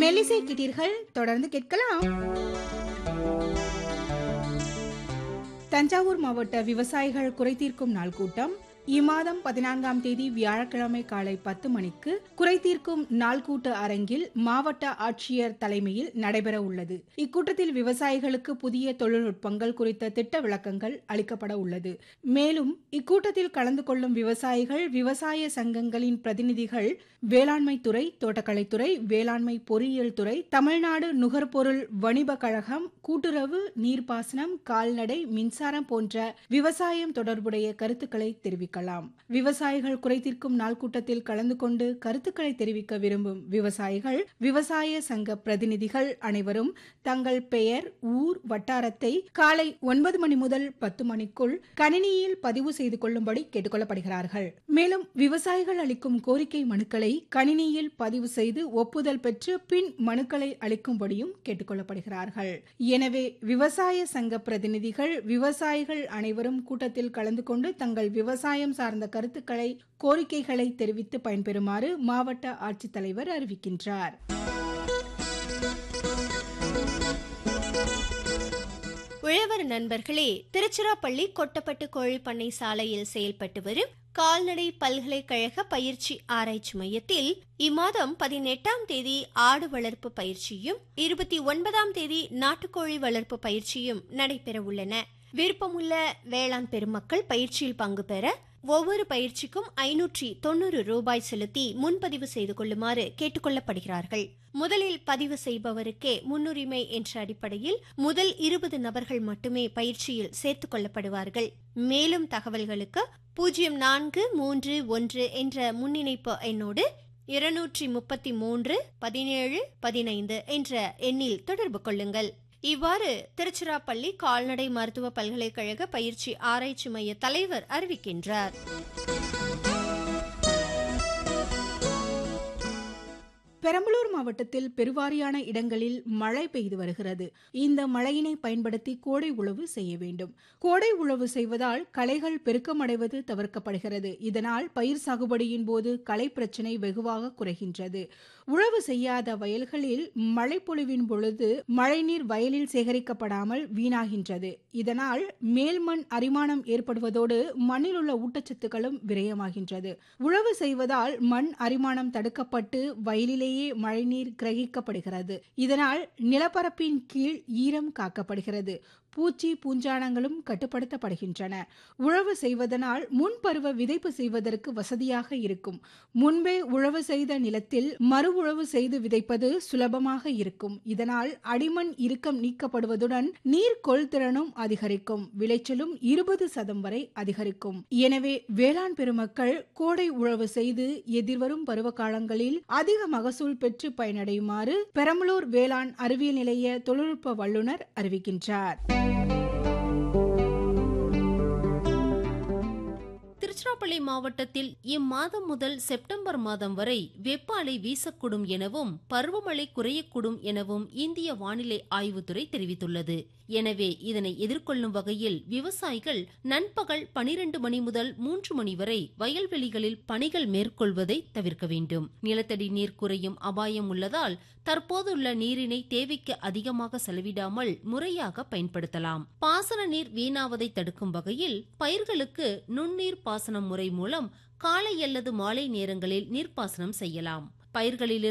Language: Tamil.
மெல்லிசை கிட்டீர்கள் தொடர்ந்து கேட்கலாம் தஞ்சாவூர் மாவட்ட விவசாயிகள் குறைதீர்க்கும் நாள் கூட்டம் இம்மாதம் பதினான்காம் தேதி வியாழக்கிழமை காலை பத்து மணிக்கு குறைதீர்க்கும் நாள் கூட்ட அரங்கில் மாவட்ட ஆட்சியர் தலைமையில் நடைபெற உள்ளது இக்கூட்டத்தில் விவசாயிகளுக்கு புதிய தொழில்நுட்பங்கள் குறித்த திட்ட விளக்கங்கள் அளிக்கப்பட உள்ளது மேலும் இக்கூட்டத்தில் கலந்து கொள்ளும் விவசாயிகள் விவசாய சங்கங்களின் பிரதிநிதிகள் வேளாண்மை துறை தோட்டக்கலைத்துறை வேளாண்மை பொறியியல் துறை தமிழ்நாடு நுகர்பொருள் வணிப கழகம் கூட்டுறவு நீர்ப்பாசனம் கால்நடை மின்சாரம் போன்ற விவசாயம் தொடர்புடைய கருத்துக்களை தெரிவிக்கலாம் விவசாயிகள் குறைதீர்க்கும் நாள் கூட்டத்தில் கலந்து கொண்டு கருத்துக்களை தெரிவிக்க விரும்பும் விவசாயிகள் விவசாய சங்க பிரதிநிதிகள் அனைவரும் தங்கள் பெயர் ஊர் வட்டாரத்தை காலை ஒன்பது மணி முதல் பத்து மணிக்குள் கணினியில் பதிவு செய்து கொள்ளும்படி கேட்டுக்கொள்ளப்படுகிறார்கள் மேலும் விவசாயிகள் அளிக்கும் கோரிக்கை மனுக்களை கணினியில் பதிவு செய்து ஒப்புதல் பெற்று பின் மனுக்களை அளிக்கும்படியும் கேட்டுக்கொள்ளப்படுகிறார்கள் எனவே விவசாய சங்க பிரதிநிதிகள் விவசாயிகள் அனைவரும் கூட்டத்தில் கலந்து கொண்டு தங்கள் விவசாயம் சார்ந்த கருத்துக்களை கோரிக்கைகளை தெரிவித்து பயன்பெறுமாறு மாவட்ட ஆட்சித்தலைவர் அறிவிக்கின்றார் உழவர் நண்பர்களே திருச்சிராப்பள்ளி கொட்டப்பட்டு கோழி பண்ணை சாலையில் செயல்பட்டு வரும் கால்நடை பல்கலைக்கழக பயிற்சி ஆராய்ச்சி மையத்தில் இம்மாதம் பதினெட்டாம் தேதி ஆடு வளர்ப்பு பயிற்சியும் இருபத்தி ஒன்பதாம் தேதி நாட்டுக்கோழி வளர்ப்பு பயிற்சியும் நடைபெற உள்ளன விருப்பமுள்ள வேளாண் பெருமக்கள் பயிற்சியில் பங்கு பெற ஒவ்வொரு பயிற்சிக்கும் ஐநூற்றி தொண்ணூறு ரூபாய் செலுத்தி முன்பதிவு செய்து கொள்ளுமாறு கேட்டுக்கொள்ளப்படுகிறார்கள் முதலில் பதிவு செய்பவருக்கே முன்னுரிமை என்ற அடிப்படையில் முதல் இருபது நபர்கள் மட்டுமே பயிற்சியில் சேர்த்துக் கொள்ளப்படுவார்கள் மேலும் தகவல்களுக்கு பூஜ்ஜியம் நான்கு மூன்று ஒன்று என்ற முன்னிணைப்பு எண்ணோடு இருநூற்றி முப்பத்தி மூன்று பதினேழு பதினைந்து என்ற எண்ணில் தொடர்பு கொள்ளுங்கள் இவ்வாறு திருச்சிராப்பள்ளி கால்நடை மருத்துவ பல்கலைக்கழக பயிற்சி ஆராய்ச்சி மைய தலைவர் அறிவிக்கின்றார் பெரம்பலூர் மாவட்டத்தில் பெருவாரியான இடங்களில் மழை பெய்து வருகிறது இந்த மழையினை பயன்படுத்தி கோடை உழவு செய்ய வேண்டும் கோடை உழவு செய்வதால் களைகள் பெருக்கமடைவது தவிர்க்கப்படுகிறது இதனால் பயிர் சாகுபடியின் போது களை பிரச்சினை வெகுவாக குறைகின்றது உழவு செய்யாத வயல்களில் மழைப்பொழிவின் பொழுது மழைநீர் வயலில் சேகரிக்கப்படாமல் வீணாகின்றது இதனால் மேல்மண் அரிமானம் ஏற்படுவதோடு மண்ணில் உள்ள ஊட்டச்சத்துக்களும் விரயமாகின்றது உழவு செய்வதால் மண் அரிமானம் தடுக்கப்பட்டு வயலிலேயே மழைநீர் கிரகிக்கப்படுகிறது இதனால் நிலப்பரப்பின் கீழ் ஈரம் காக்கப்படுகிறது பூச்சி பூஞ்சானங்களும் கட்டுப்படுத்தப்படுகின்றன உழவு செய்வதனால் முன்பருவ விதைப்பு செய்வதற்கு வசதியாக இருக்கும் முன்பே உழவு செய்த நிலத்தில் மறு உழவு செய்து விதைப்பது சுலபமாக இருக்கும் இதனால் அடிமண் இறுக்கம் நீக்கப்படுவதுடன் நீர் கொள்திறனும் அதிகரிக்கும் விளைச்சலும் இருபது சதம் வரை அதிகரிக்கும் எனவே வேளாண் பெருமக்கள் கோடை உழவு செய்து எதிர்வரும் பருவ காலங்களில் அதிக மகசூல் பெற்று பயனடையுமாறு பெரம்பலூர் வேளாண் அறிவியல் நிலைய தொழில்நுட்ப வல்லுநர் அறிவிக்கின்றார் திருச்சிராப்பள்ளி மாவட்டத்தில் இம்மாதம் முதல் செப்டம்பர் மாதம் வரை வெப்ப அலை வீசக்கூடும் எனவும் பருவமழை குறையக்கூடும் எனவும் இந்திய வானிலை ஆய்வுத்துறை தெரிவித்துள்ளது எனவே இதனை எதிர்கொள்ளும் வகையில் விவசாயிகள் நண்பகல் பனிரெண்டு மணி முதல் மூன்று மணி வரை வயல்வெளிகளில் பணிகள் மேற்கொள்வதை தவிர்க்க வேண்டும் நிலத்தடி நீர் குறையும் அபாயம் உள்ளதால் தற்போதுள்ள நீரினை தேவைக்கு அதிகமாக செலவிடாமல் முறையாக பயன்படுத்தலாம் பாசன நீர் வீணாவதை தடுக்கும் வகையில் பயிர்களுக்கு நுண்ணீர் பாசனம் முறை மூலம் காலை அல்லது மாலை நேரங்களில் நீர்ப்பாசனம் செய்யலாம் பயிர்களில்